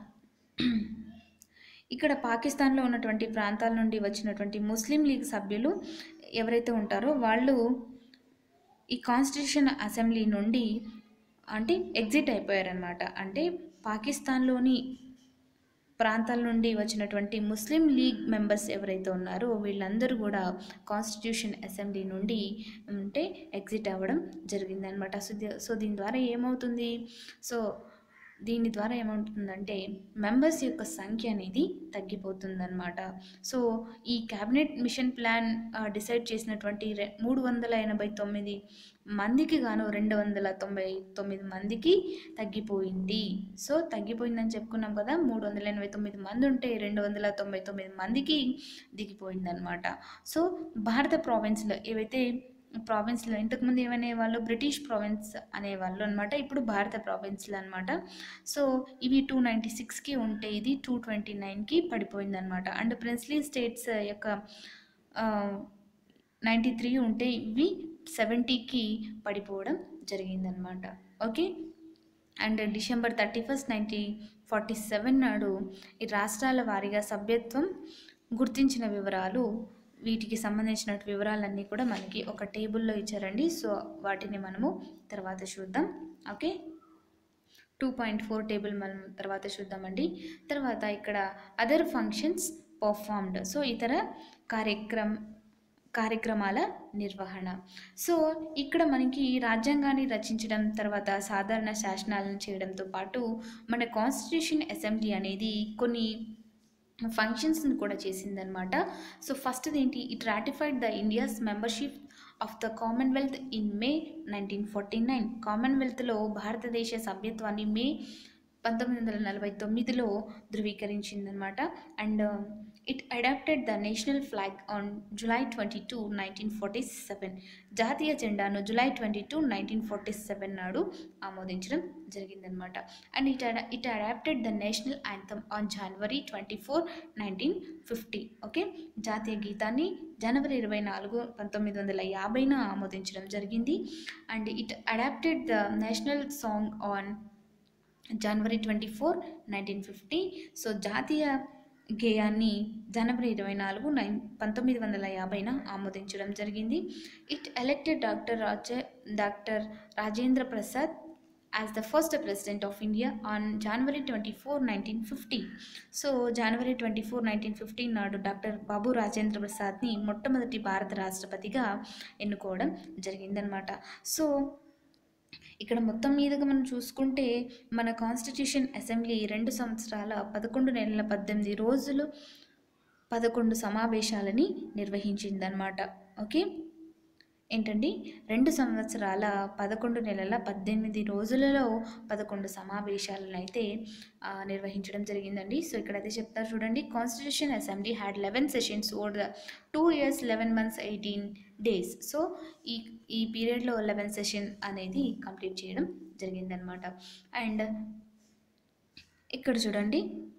ఇక్కడ పాకిస్తాన్లో ఉన్నటువంటి ప్రాంతాల నుండి వచ్చినటువంటి ముస్లిం లీగ్ సభ్యులు ఎవరైతే ఉంటారో వాళ్ళు ఈ కాన్స్టిట్యూషన్ అసెంబ్లీ నుండి అంటే ఎగ్జిట్ అయిపోయారనమాట అంటే పాకిస్తాన్లోని ప్రాంతాల నుండి వచ్చినటువంటి ముస్లిం లీగ్ మెంబర్స్ ఎవరైతే ఉన్నారో వీళ్ళందరూ కూడా కాన్స్టిట్యూషన్ అసెంబ్లీ నుండి అంటే ఎగ్జిట్ అవ్వడం జరిగిందనమాట సో ది- సో దీని ద్వారా ఏమవుతుంది సో దీని ద్వారా ఏమవుతుందంటే మెంబర్స్ యొక్క సంఖ్య అనేది తగ్గిపోతుందన్నమాట సో ఈ క్యాబినెట్ మిషన్ ప్లాన్ డిసైడ్ చేసినటువంటి రె మూడు వందల ఎనభై తొమ్మిది మందికి గాను రెండు వందల తొంభై తొమ్మిది మందికి తగ్గిపోయింది సో తగ్గిపోయిందని చెప్పుకున్నాం కదా మూడు వందల ఎనభై తొమ్మిది మంది ఉంటే రెండు వందల తొంభై తొమ్మిది మందికి దిగిపోయిందనమాట సో భారత ప్రావిన్స్లో ఏవైతే ప్రావిన్స్లో ఇంతకుముందు ఏమనే వాళ్ళు బ్రిటిష్ ప్రావిన్స్ అనేవాళ్ళు అనమాట ఇప్పుడు భారత ప్రావిన్స్లు అనమాట సో ఇవి టూ నైంటీ సిక్స్కి ఉంటే ఇది టూ ట్వంటీ నైన్కి పడిపోయిందనమాట అండ్ ప్రిన్స్లీ స్టేట్స్ యొక్క నైంటీ త్రీ ఉంటే ఇవి సెవెంటీకి పడిపోవడం జరిగిందనమాట okay and December thirty first nineteen forty seven నాడు ఈ రాష్ట్రాల వారీగా సభ్యత్వం గుర్తించిన వివరాలు వీటికి సంబంధించిన వివరాలన్నీ కూడా మనకి ఒక టేబుల్లో ఇచ్చారండి సో వాటిని మనము తర్వాత చూద్దాం okay two point four table మనం తర్వాత చూద్దామండి తర్వాత ఇక్కడ అదర్ ఫంక్షన్స్ పర్ఫార్మ్డ్ సో ఇతర కార్యక్రమ కార్యక్రమాల నిర్వహణ సో ఇక్కడ మనకి రాజ్యాంగాన్ని రచించడం తర్వాత సాధారణ శాసనాలను చేయడంతో పాటు మన కాన్స్టిట్యూషన్ అసెంబ్లీ అనేది కొన్ని ఫంక్షన్స్ని కూడా చేసిందనమాట సో ఫస్ట్ ఏంటి it ratified the India's membership of the commonwealth in May nineteen forty nine కామన్వెల్త్లో భారతదేశ సభ్యత్వాన్ని మే పంతొమ్మిది వందల నలభై తొమ్మిదిలో ధృవీకరించిందనమాట and it adopted the national flag on July twenty two nineteen forty seven జాతీయ జెండాను July twenty two nineteen forty seven నాడు ఆమోదించడం జరిగిందనమాట and it it adopted the national anthem on January twenty four nineteen fifty okay జాతీయ గీతాన్ని జనవరి ఇరవై నాలుగు పంతొమ్మిది వందల యాభైన ఆమోదించడం జరిగింది and it adopted the national song on January twenty four nineteen fifty so జాతీయ గేయాన్ని జనవరి ఇరవై నాలుగు నైన్ పంతొమ్మిది వందల యాభైన ఆమోదించడం జరిగింది it elected doctor Raja doctor Rajendra Prasad as the first president of India on January twenty four nineteen fifty so January twenty four nineteen fifty నాడు డాక్టర్ బాబు రాజేంద్ర ప్రసాద్ని మొట్టమొదటి భారత రాష్ట్రపతిగా ఎన్నుకోవడం జరిగిందనమాట సో ఇక్కడ మొత్తం మీదుగా మనం చూసుకుంటే మన కాన్స్టిట్యూషన్ అసెంబ్లీ రెండు సంవత్సరాల పదకొండు నెలల పద్దెనిమిది రోజులు పదకొండు సమావేశాలని నిర్వహించిందనమాట ఓకే ఏంటండి రెండు సంవత్సరాల పదకొండు నెలల పద్దెనిమిది రోజులలో పదకొండు సమావేశాలను అయితే ఆ, నిర్వహించడం జరిగిందండి సో ఇక్కడైతే చెప్తారు చూడండి constitution assembly had eleven sessions over the two years eleven months eighteen days so ఈ ఈ పీరియడ్లో లెవెన్ సెషన్ అనేది కంప్లీట్ చేయడం జరిగిందనమాట అండ్ ఇక్కడ చూడండి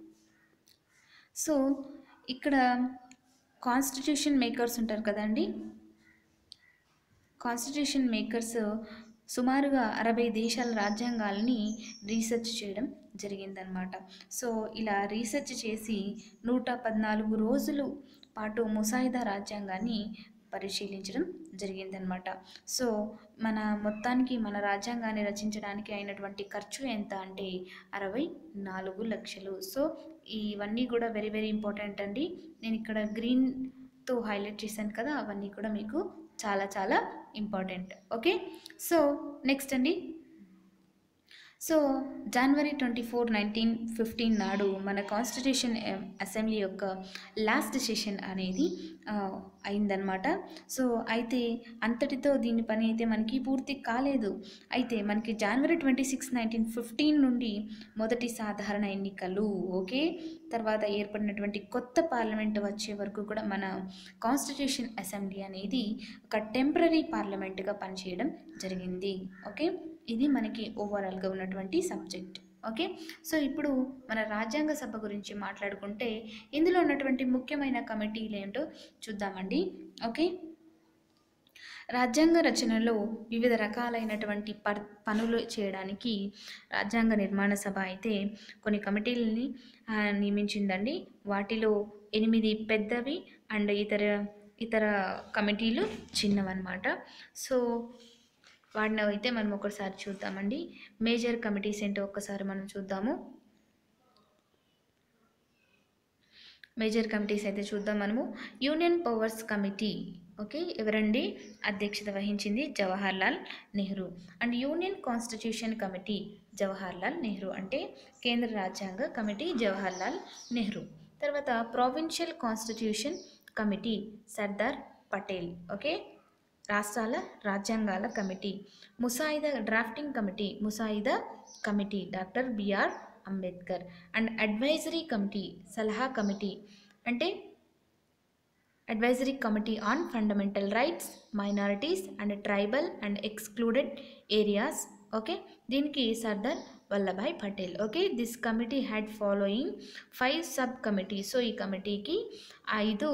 సో ఇక్కడ కాన్స్టిట్యూషన్ మేకర్స్ ఉంటారు కదండి కాన్స్టిట్యూషన్ మేకర్స్ సుమారుగా అరవై దేశాల రాజ్యాంగాలని రీసెర్చ్ చేయడం జరిగిందనమాట సో ఇలా రీసెర్చ్ చేసి నూట పద్నాలుగు రోజులు పాటు ముసాయిదా రాజ్యాంగాన్ని పరిశీలించడం జరిగిందనమాట సో మన మొత్తానికి మన రాజ్యాంగాన్ని రచించడానికి అయినటువంటి ఖర్చు ఎంత అంటే అరవై నాలుగు లక్షలు సో ఇవన్నీ కూడా వెరీ వెరీ ఇంపార్టెంట్ అండి నేను ఇక్కడ గ్రీన్తో హైలైట్ చేశాను కదా అవన్నీ కూడా మీకు చాలా చాలా ఇంపార్టెంట్ ఓకే సో నెక్స్ట్ అండి so January twenty four nineteen fifteen నాడు మన కాన్స్టిట్యూషన్ అసెంబ్లీ యొక్క లాస్ట్ సెషన్ అనేది ఆ, అయిందనమాట సో అయితే అంతటితో దీని పని అయితే మనకి పూర్తి కాలేదు అయితే మనకి January twenty six nineteen fifteen నుండి మొదటి సాధారణ ఎన్నికలు ఓకే తర్వాత ఏర్పడినటువంటి కొత్త పార్లమెంట్ వచ్చే వరకు కూడా మన కాన్స్టిట్యూషన్ అసెంబ్లీ అనేది ఒక టెంపరీ పార్లమెంట్గా పనిచేయడం జరిగింది ఓకే ఇది మనకి ఓవరాల్గా ఉన్నటువంటి సబ్జెక్ట్ ఓకే సో ఇప్పుడు మన రాజ్యాంగ సభ గురించి మాట్లాడుకుంటే ఇందులో ఉన్నటువంటి ముఖ్యమైన కమిటీలు ఏంటో చూద్దామండి ఓకే రాజ్యాంగ రచనలో వివిధ రకాలైనటువంటి పర్ పనులు చేయడానికి రాజ్యాంగ నిర్మాణ సభ అయితే కొన్ని కమిటీలని ఆ, నియమించిందండి వాటిలో ఎనిమిది పెద్దవి అండ్ ఇతర ఇతర కమిటీలు చిన్నవన్నమాట సో వాటిని అయితే మనం ఒకసారి చూద్దామండి మేజర్ కమిటీస్ ఏంటో ఒక్కసారి మనం చూద్దాము మేజర్ కమిటీస్ అయితే చూద్దాం మనము యూనియన్ పవర్స్ కమిటీ ఓకే ఎవరండి అధ్యక్షత వహించింది Jawahar Lal Nehru and union constitution committee Jawahar Lal Nehru అంటే కేంద్ర రాజ్యాంగ కమిటీ జవహర్ లాల్ నెహ్రూ తర్వాత provincial constitution committee Sardar Patel okay రాష్ట్రాల రాజ్యాంగాల కమిటీ ముసాయిదా డ్రాఫ్టింగ్ కమిటీ ముసాయిదా committee doctor BR Ambedkar and advisory committee సలహా కమిటీ అంటే advisory committee on fundamental rights minorities and tribal and excluded areas okay దీనికి Sardar Vallabhbhai Patel okay this committee had following five sub committee so ఈ కమిటీకి ఐదు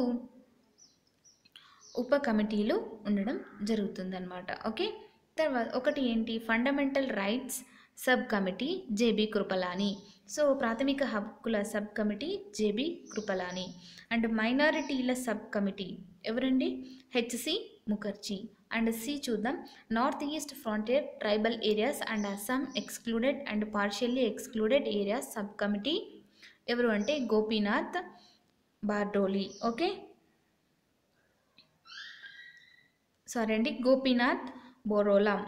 ఉప కమిటీలు ఉండడం జరుగుతుందన్నమాట ఓకే తర్వాత ఒకటి ఏంటి fundamental rights sub committee JB Kripalani so ప్రాథమిక హక్కుల sub committee JB Kripalani and మైనారిటీల సబ్ కమిటీ ఎవరండి హెచ్సి ముఖర్జీ అండ్ సి చూద్దాం north east frontier tribal areas and Assam excluded and partially excluded areas sub committee ఎవరు అంటే గోపీనాథ్ బార్డోలి ఓకే సారీ అండి గోపీనాథ్ బోరోలాం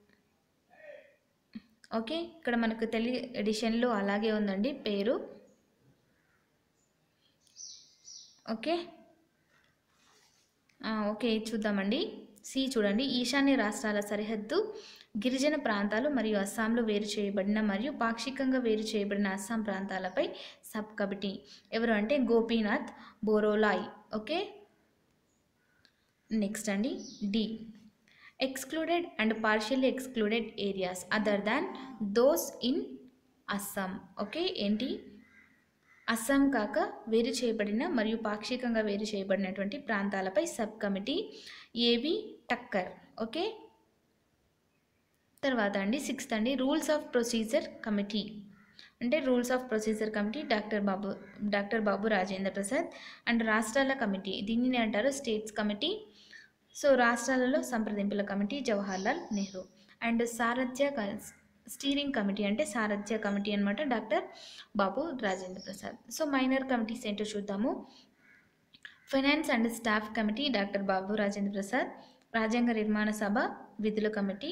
ఓకే ఇక్కడ మనకు తెలి ఎడిషన్లో అలాగే ఉందండి పేరు ఓకే ఆ, ఓకే చూద్దామండి సి చూడండి ఈశాన్య రాష్ట్రాల సరిహద్దు గిరిజన ప్రాంతాలు మరియు అస్సాంలో వేరు చేయబడిన మరియు పాక్షికంగా వేరు చేయబడిన అస్సాం ప్రాంతాలపై సబ్ కమిటీ ఎవరు అంటే గోపీనాథ్ బోరోలాయ్ ఓకే నెక్స్ట్ అండి D excluded and partially excluded areas other than those in Assam okay ఏంటి అస్సాం కాక వేరు చేయబడిన మరియు పాక్షికంగా వేరు చేయబడినటువంటి ప్రాంతాలపై సబ్ కమిటీ ఏవి టక్కర్ ఓకే తర్వాత అండి సిక్స్త్ అండి రూల్స్ ఆఫ్ ప్రొసీజర్ కమిటీ అంటే rules of procedure committee doctor Babu doctor Babu Rajendra Prasad and రాష్ట్రాల కమిటీ దీనిని అంటారు స్టేట్స్ కమిటీ సో రాష్ట్రాలలో సంప్రదింపుల కమిటీ జవహర్లాల్ నెహ్రూ అండ్ సారథ్య క- స్టీరింగ్ కమిటీ అంటే సారథ్య కమిటీ అనమాట doctor Babu Rajendra Prasad so minor committees ఏంటో చూద్దాము finance and staff committee doctor Babu Rajendra Prasad రాజ్యాంగ నిర్మాణ సభ విధుల కమిటీ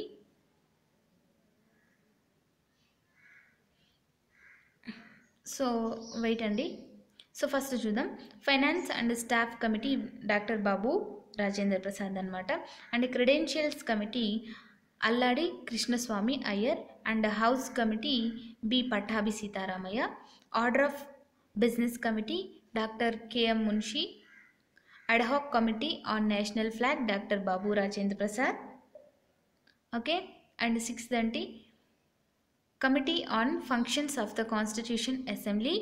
సో వెయిట్ అండి సో ఫస్ట్ చూద్దాం finance and staff committee doctor Babu Rajendra Prasad అనమాట and credentials committee Alladi Krishnaswami Ayyar and house committee B Pattabhi Sitaramayya order of business committee doctor KM Munshi ad hoc committee on national flag doctor Babu Rajendra Prasad okay and sixth అంటే committee on functions of the constitution assembly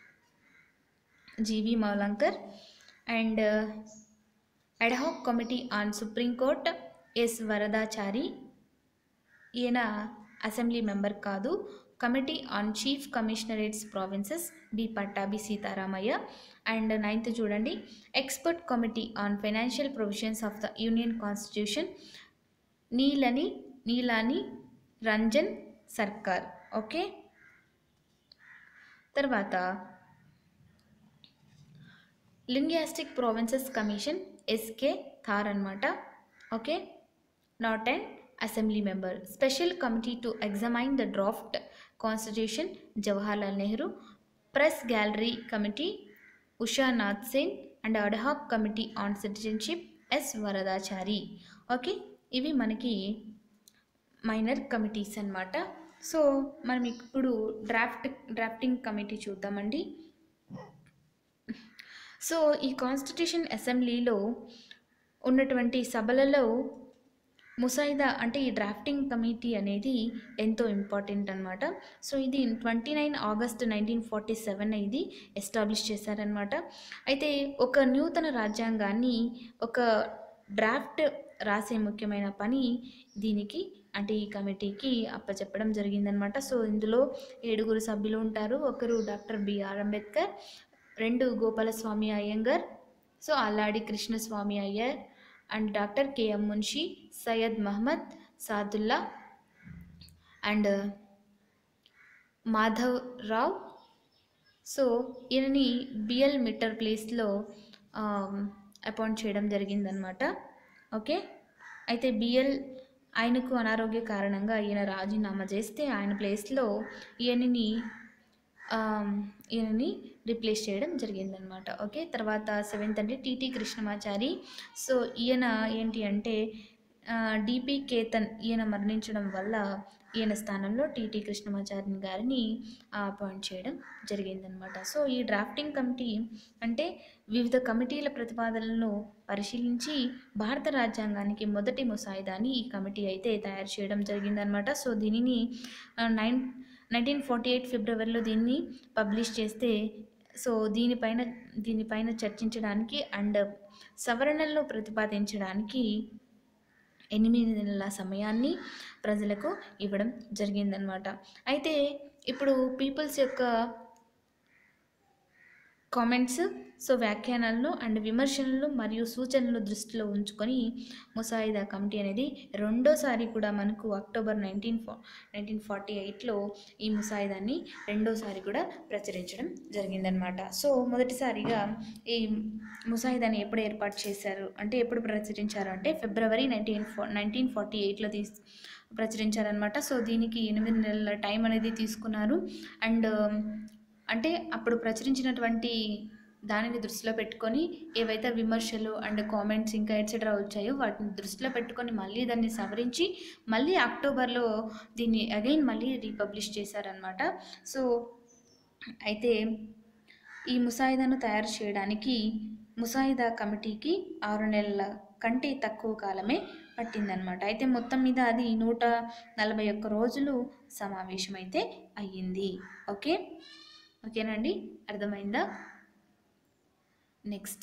GV Mavalankar and ad hoc committee on supreme court S Varadachari ఈయన అసెంబ్లీ మెంబర్ కాదు committee on chief commissionerates provinces B Pattabhi Sitaramayya and ninth చూడండి expert committee on financial provisions of the union constitution Nalini Nalini Ranjan Sarkar okay తర్వాత linguistic provinces commission SK Dhar అనమాట okay not and assembly member special committee to examine the draft constitution Jawaharlal Nehru press gallery committee Usha Nath Sen and ad hoc committee on citizenship S Varadachari okay ఇవి మనకి మైనర్ కమిటీస్ అన్నమాట సో మనం ఇప్పుడు డ్రాఫ్ట్ డ్రాఫ్టింగ్ కమిటీ చూద్దామండి సో ఈ కాన్స్టిట్యూషన్ అసెంబ్లీలో ఉన్నటువంటి సభలలో ముసాయిదా అంటే ఈ డ్రాఫ్టింగ్ కమిటీ అనేది ఎంతో ఇంపార్టెంట్ అనమాట సో ఇది twenty nine August nineteen forty seven ఇది ఎస్టాబ్లిష్ చేశారనమాట అయితే ఒక నూతన రాజ్యాంగాన్ని ఒక డ్రాఫ్ట్ రాసే ముఖ్యమైన పని దీనికి అంటే ఈ కమిటీకి అప్పచెప్పడం జరిగిందనమాట సో ఇందులో ఏడుగురు సభ్యులు ఉంటారు ఒకరు డాక్టర్ బిఆర్ అంబేద్కర్ రెండు Gopalaswami Ayyangar so Alladi Krishnaswami Ayyar and doctor KM Munshi Syed Mohammed Saadulla and Madhav Rao so ఈయనని బిఎల్ మిట్టర్ ప్లేస్లో అపాయింట్ చేయడం జరిగిందనమాట ఓకే అయితే బిఎల్ ఆయనకు అనారోగ్య కారణంగా ఈయన రాజీనామా చేస్తే ఆయన ప్లేస్లో ఈయనని ఆమ్, ఈయనని రిప్లేస్ చేయడం జరిగిందనమాట ఓకే తర్వాత సెవెంత్ అంటే టీటీ కృష్ణమాచారి సో ఈయన ఏంటి అంటే డిపి కేతన్ ఈయన మరణించడం వల్ల ఈయన స్థానంలో టీటీ కృష్ణమాచారి గారిని అపాయింట్ చేయడం జరిగిందనమాట సో ఈ డ్రాఫ్టింగ్ కమిటీ అంటే వివిధ కమిటీల ప్రతిపాదనలను పరిశీలించి భారత రాజ్యాంగానికి మొదటి ముసాయిదాని ఈ కమిటీ అయితే తయారు చేయడం జరిగిందనమాట సో దీనిని నైన్ నైన్టీన్ ఫార్టీ ఎయిట్ ఫిబ్రవరిలో దీన్ని పబ్లిష్ చేస్తే సో దీనిపైన దీనిపైన చర్చించడానికి అండ్ సవరణలను ప్రతిపాదించడానికి ఎనిమిది నెలల సమయాన్ని ప్రజలకు ఇవ్వడం జరిగిందనమాట అయితే ఇప్పుడు పీపుల్స్ యొక్క కామెంట్స్ సో వ్యాఖ్యానాలను అండ్ విమర్శనలు మరియు సూచనలు దృష్టిలో ఉంచుకొని ముసాయిదా కమిటీ అనేది రెండోసారి కూడా మనకు అక్టోబర్ నైన్టీన్ ఫా నైన్టీన్ ఫార్టీ ఎయిట్లో ఈ ముసాయిదాన్ని రెండోసారి కూడా ప్రచురించడం జరిగిందనమాట సో మొదటిసారిగా ఈ ముసాయిదాని ఎప్పుడు ఏర్పాటు చేశారు అంటే ఎప్పుడు ప్రచురించారు అంటే ఫిబ్రవరి నైన్టీన్ ఫా నైన్టీన్ ఫార్టీ ఎయిట్లో తీస్ ప్రచురించారనమాట సో దీనికి ఎనిమిది నెలల టైం అనేది తీసుకున్నారు అండ్ అంటే అప్పుడు ప్రచురించినటువంటి దానిని దృష్టిలో పెట్టుకొని ఏవైతే విమర్శలు అండ్ కామెంట్స్ ఇంకా ఎట్సెట్రా వచ్చాయో వాటిని దృష్టిలో పెట్టుకొని మళ్ళీ దాన్ని సవరించి మళ్ళీ అక్టోబర్లో దీన్ని అగైన్ మళ్ళీ రీపబ్లిష్ చేశారనమాట సో అయితే ఈ ముసాయిదాను తయారు చేయడానికి ముసాయిదా కమిటీకి ఆరు నెలల కంటే తక్కువ కాలమే పట్టిందనమాట అయితే మొత్తం మీద అది నూట నలభై ఒక్క రోజులు సమావేశమైతే అయ్యింది ఓకే ఓకేనండి అర్థమైందా నెక్స్ట్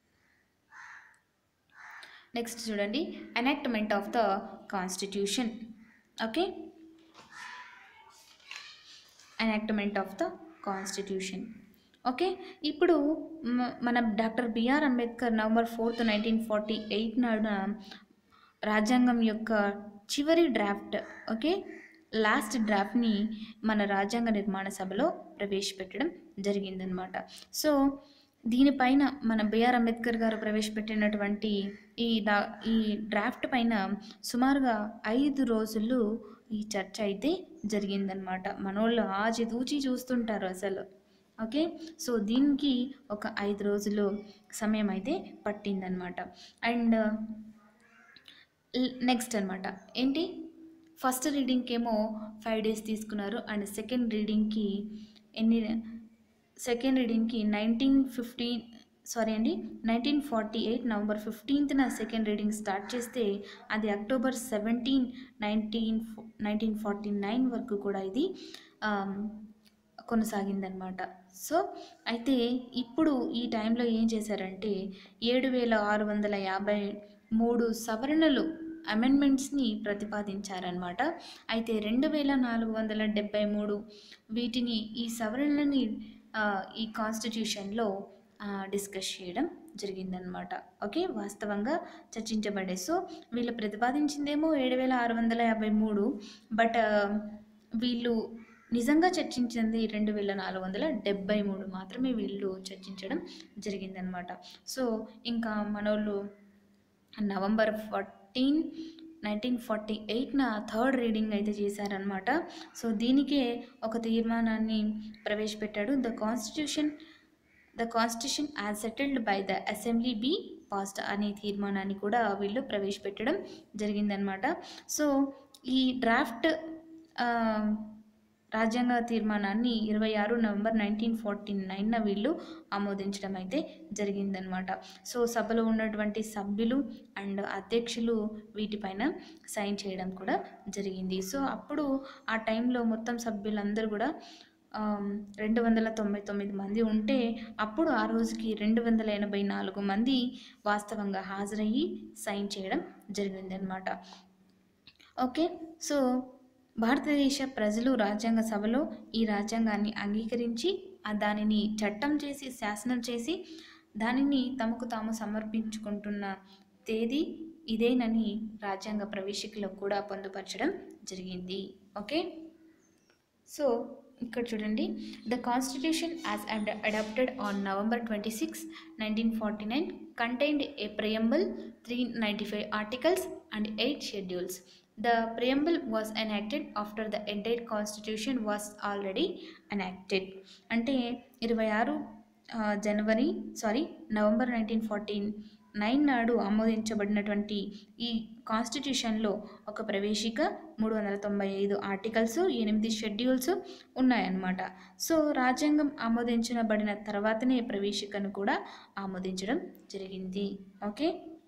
నెక్స్ట్ చూడండి enactment of the constitution okay enactment of the constitution okay ఇప్పుడు మ- మన doctor BR Ambedkar November fourth nineteen forty eight నాడున రాజ్యాంగం యొక్క చివరి డ్రాఫ్ట్ ఓకే లాస్ట్ డ్రాఫ్ట్ని మన రాజ్యాంగ నిర్మాణ సభలో ప్రవేశపెట్టడం జరిగిందనమాట సో దీనిపైన మన బిఆర్ అంబేద్కర్ గారు ప్రవేశపెట్టినటువంటి ఈ డా ఈ డ్రాఫ్ట్ పైన సుమారుగా ఐదు రోజులు ఈ చర్చ అయితే జరిగిందనమాట మనోళ్ళు ఆచితూచి చూస్తుంటారు అసలు ఓకే సో దీనికి ఒక ఐదు రోజులు సమయం అయితే పట్టిందనమాట అండ్ నెక్స్ట్ అనమాట ఏంటి ఫస్ట్ రీడింగ్కి ఏమో ఫైవ్ డేస్ తీసుకున్నారు అండ్ సెకండ్ రీడింగ్కి ఎన్ని సెకండ్ రీడింగ్కి నైన్టీన్ ఫిఫ్టీన్ సారీ అండి నైన్టీన్ ఫార్టీ ఎయిట్ నవంబర్ ఫిఫ్టీన్త్న సెకండ్ రీడింగ్ స్టార్ట్ చేస్తే అది October seventeen nineteen nineteen forty nine వరకు కూడా ఇది ఆమ్, కొనసాగిందనమాట సో అయితే ఇప్పుడు ఈ టైంలో ఏం చేశారంటే ఏడు వేల ఆరు వందల యాభై మూడు సవరణలు అమెండ్మెంట్స్ని ప్రతిపాదించారనమాట అయితే రెండు వేల నాలుగు వందల డెబ్బై మూడు వీటిని ఈ సవరణలని ఆ, ఈ కాన్స్టిట్యూషన్లో డిస్కస్ చేయడం జరిగిందనమాట ఓకే వాస్తవంగా చర్చించబడే సో వీళ్ళు ప్రతిపాదించిందేమో ఏడు వేల ఆరు వందల యాభై మూడు బట్ వీళ్ళు నిజంగా చర్చించింది రెండు వేల నాలుగు వందల డెబ్బై మూడు మాత్రమే వీళ్ళు చర్చించడం జరిగిందనమాట సో ఇంకా మనోళ్ళు నవంబర్ ఫోర్టీన్ నైన్టీన్ ఫార్టీ ఎయిట్న థర్డ్ రీడింగ్ అయితే చేశారనమాట సో దీనికే ఒక తీర్మానాన్ని ప్రవేశపెట్టాడు the constitution the constitution as settled by the assembly be passed అనే తీర్మానాన్ని కూడా వీళ్ళు ప్రవేశపెట్టడం జరిగిందనమాట సో ఈ డ్రాఫ్ట్ ఆ, రాజ్యాంగ తీర్మానాన్ని ఇరవై ఆరు నవంబర్ నైన్టీన్ ఫార్టీ నైన్న వీళ్ళు ఆమోదించడం అయితే జరిగిందనమాట సో సభలో ఉన్నటువంటి సభ్యులు అండ్ అధ్యక్షులు వీటిపైన సైన్ చేయడం కూడా జరిగింది సో అప్పుడు ఆ టైంలో మొత్తం సభ్యులందరూ కూడా ఆమ్, రెండు వందల తొంభై తొమ్మిది మంది ఉంటే అప్పుడు ఆ రోజుకి రెండు వందల ఎనభై నాలుగు మంది వాస్తవంగా హాజరయ్యి సైన్ చేయడం జరిగిందనమాట ఓకే సో భారతదేశ ప్రజలు రాజ్యాంగ సభలో ఈ రాజ్యాంగాన్ని అంగీకరించి ఆ దానిని చట్టం చేసి శాసనం చేసి దానిని తమకు తాము సమర్పించుకుంటున్న తేదీ ఇదేనని రాజ్యాంగ ప్రవేశికలో కూడా పొందుపరచడం జరిగింది ఓకే సో ఇక్కడ చూడండి the constitution as adopted on November twenty six nineteen forty nine contained a preamble three ninety five articles and eight schedules the preamble was enacted after the entire constitution was already enacted అంటే ఇరవై ఆరు జనవరి sorry November nineteen forty nine నాడు ఆమోదించబడినటువంటి ఈ కాన్స్టిట్యూషన్లో ఒక ప్రవేశిక మూడు వందల తొంభై ఐదు ఆర్టికల్స్ ఎనిమిది షెడ్యూల్స్ ఉన్నాయన్నమాట సో రాజ్యాంగం ఆమోదించబడిన తర్వాతనే ప్రవేశికను కూడా ఆమోదించడం జరిగింది ఓకే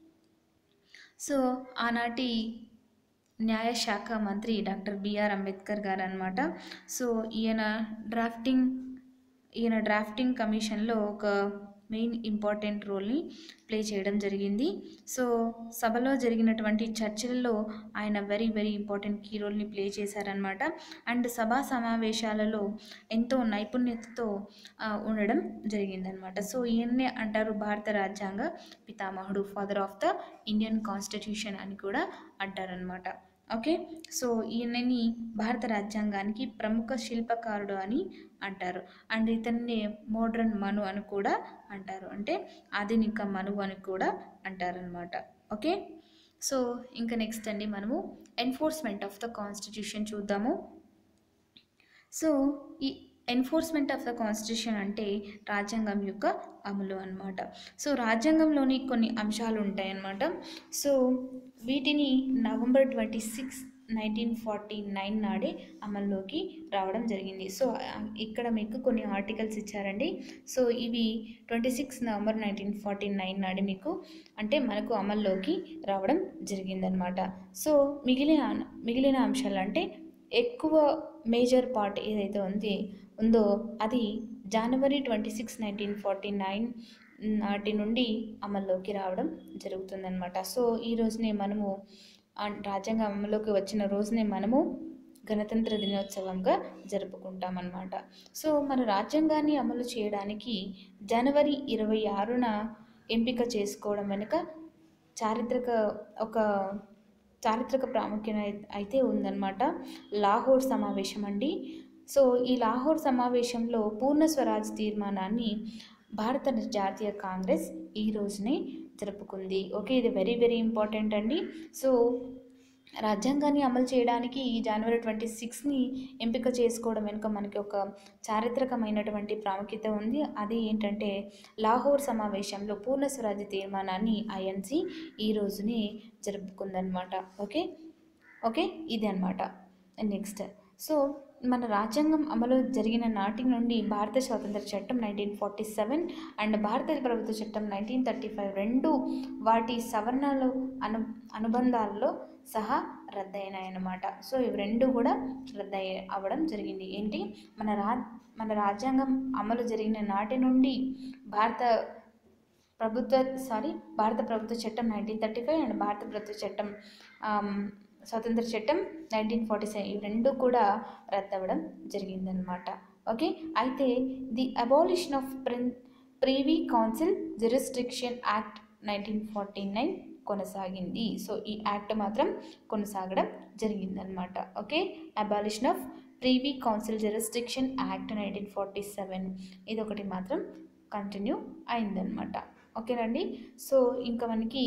సో ఆనాటి న్యాయశాఖ మంత్రి డాక్టర్ బిఆర్ అంబేద్కర్ గారు అనమాట సో ఈయన డ్రాఫ్టింగ్ ఈయన డ్రాఫ్టింగ్ కమిషన్లో ఒక మెయిన్ ఇంపార్టెంట్ రోల్ని ప్లే చేయడం జరిగింది సో సభలో జరిగినటువంటి చర్చలలో ఆయన వెరీ వెరీ ఇంపార్టెంట్ కీ రోల్ని ప్లే చేశారనమాట అండ్ సభా సమావేశాలలో ఎంతో నైపుణ్యతతో ఆ, ఉండడం జరిగిందనమాట సో ఈయన్నే అంటారు భారత రాజ్యాంగ పితామహుడు father of the Indian constitution అని కూడా అంటారనమాట ఓకే సో ఈయనని భారత రాజ్యాంగానికి ప్రముఖ శిల్పకారుడు అని అంటారు అండ్ ఇతన్ని మోడ్రన్ మను అని కూడా అంటారు అంటే ఆధునిక మనువు అని కూడా అంటారనమాట ఓకే సో ఇంకా నెక్స్ట్ అండి మనము ఎన్ఫోర్స్మెంట్ ఆఫ్ ద కాన్స్టిట్యూషన్ చూద్దాము సో ఈ ఎన్ఫోర్స్మెంట్ ఆఫ్ ద కాన్స్టిట్యూషన్ అంటే రాజ్యాంగం యొక్క అమలు అన్నమాట సో రాజ్యాంగంలోని కొన్ని అంశాలు ఉంటాయన్నమాట సో వీటిని November twenty six nineteen forty nine నాడే అమల్లోకి రావడం జరిగింది సో ఆ, ఇక్కడ మీకు కొన్ని ఆర్టికల్స్ ఇచ్చారండి సో ఇవి twenty six November nineteen forty nine నాడే మీకు అంటే మనకు అమల్లోకి రావడం జరిగిందనమాట సో మిగిలిన మిగిలిన అంశాలు అంటే ఎక్కువ మేజర్ పార్ట్ ఏదైతే ఉంది ఉందో అది January twenty six nineteen forty nine నాటి నుండి అమల్లోకి రావడం జరుగుతుందన్నమాట సో ఈ రోజునే మనము ఆ రాజ్యాంగం అమల్లోకి వచ్చిన రోజునే మనము గణతంత్ర దినోత్సవంగా జరుపుకుంటామన్నమాట సో మన రాజ్యాంగాన్ని అమలు చేయడానికి జనవరి ఇరవై ఆరున ఎంపిక చేసుకోవడం వెనుక చారిత్రక ఒక చారిత్రక ప్రాముఖ్యత అయి- అయితే ఉందన్నమాట లాహోర్ సమావేశం అండి సో ఈ లాహోర్ సమావేశంలో పూర్ణ స్వరాజ్ తీర్మానాన్ని భారత జాతీయ కాంగ్రెస్ ఈ రోజునే జరుపుకుంది ఓకే ఇది వెరీ వెరీ ఇంపార్టెంట్ అండి సో రాజ్యాంగాన్ని అమలు చేయడానికి ఈ జనవరి ట్వంటీ సిక్స్ని ఎంపిక చేసుకోవడం వెనుక మనకి ఒక చారిత్రకమైనటువంటి ప్రాముఖ్యత ఉంది అది ఏంటంటే లాహోర్ సమావేశంలో పూర్ణ స్వరాజ్య తీర్మానాన్ని ఐఎన్సి ఈ రోజుని జరుపుకుందనమాట ఓకే ఓకే ఇది అనమాట నెక్స్ట్ సో మన రాజ్యాంగం అమలు జరిగిన నాటి నుండి భారత స్వాతంత్ర చట్టం నైన్టీన్ ఫార్టీ సెవెన్ అండ్ భారత ప్రభుత్వ చట్టం నైన్టీన్ థర్టీ ఫైవ్ రెండు వాటి సవరణలు అను అనుబంధాల్లో సహా రద్దయినాయన్నమాట సో ఇవి రెండు కూడా రద్దయి అవ్వడం జరిగింది ఏంటి మన రా మన రాజ్యాంగం అమలు జరిగిన నాటి నుండి భారత ప్రభుత్వ సారీ భారత ప్రభుత్వ చట్టం నైన్టీన్ థర్టీ ఫైవ్ అండ్ భారత ప్రభుత్వ చట్టం ఆమ్, స్వతంత్ర చట్టం నైన్టీన్ ఫార్టీ సెవెన్ ఇవి రెండు కూడా రద్దవడం జరిగిందనమాట ఓకే అయితే the abolition of prin privy council jurisdiction act nineteen forty nine కొనసాగింది సో ఈ యాక్ట్ మాత్రం కొనసాగడం జరిగిందనమాట okay abolition of privy council jurisdiction act nineteen forty seven ఇది ఒకటి మాత్రం కంటిన్యూ అయిందనమాట ఓకేనండి సో ఇంకా మనకి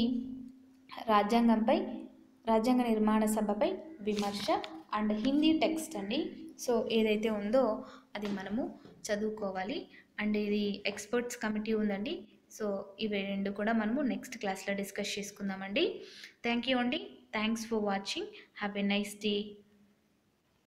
రాజ్యాంగంపై రాజ్యాంగ నిర్మాణ సభపై విమర్శ అండ్ హిందీ టెక్స్ట్ అండి సో ఏదైతే ఉందో అది మనము చదువుకోవాలి అండ్ ఇది ఎక్స్పర్ట్స్ కమిటీ ఉందండి సో ఇవి రెండు కూడా మనము నెక్స్ట్ క్లాస్లో డిస్కస్ చేసుకుందామండి థ్యాంక్ యూ అండి thanks for watching have a nice day